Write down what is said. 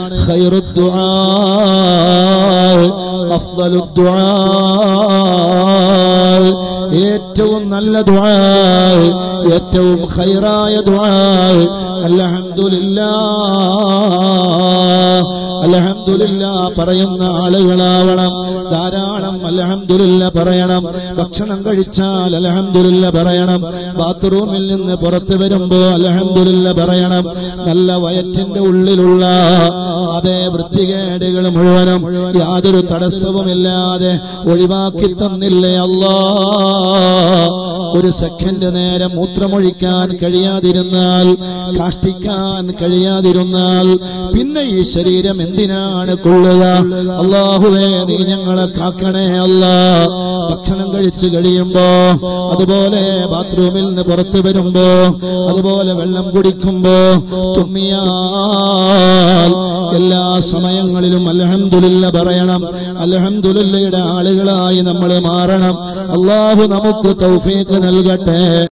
ഖൈറു ദുആ അഫ്ദലു ദുആ ഏറ്റവും നല്ല ദുആ ഏറ്റവും ഖൈറായ ദുആ അൽഹംദുലില്ലാ അൽഹംദുലില്ലാ പറയുന്ന ആളുകളാവണം ധാരാളം അൽഹംദുലില്ല പറയണം ഭക്ഷണം കഴിച്ചാൽ അൽഹംദുലില്ല പറയണം ബാത്റൂമിൽ നിന്ന് പുറത്തു വരുമ്പോ അൽഹംദുലില്ല പറയണം നല്ല വയറ്റിന്റെ ഉള്ളിലുള്ള അതേ വൃത്തികേടുകൾ മുഴുവനും യാതൊരു തടസ്സവുമില്ലാതെ ഒഴിവാക്കി തന്നില്ലേ അല്ലാ ഒരു സെക്കൻഡ് നേരം മൂത്രമൊഴിക്കാൻ കഴിയാതിരുന്നാൽ കാഷ്ടിക്കാൻ കഴിയാതിരുന്നാൽ പിന്നെ ഈ ശരീരം എന്തിനാണ് കൊള്ളുക അള്ളാഹുവേ നീ ഞങ്ങളെ കാക്കണേ അല്ല ഭക്ഷണം കഴിച്ചു കഴിയുമ്പോ അതുപോലെ ബാത്റൂമിൽ നിന്ന് പുറത്തു വരുമ്പോ അതുപോലെ വെള്ളം കുടിക്കുമ്പോ തുമ്മിയാൽ എല്ലാ സമയങ്ങളിലും അൽഹംദുലില്ല പറയണം അൽഹംദുലില്ലയുടെ ആളുകളായി നമ്മൾ മാറണം അള്ളാഹു നമുക്ക് തൗഫീഖ് നൽകട്ടെ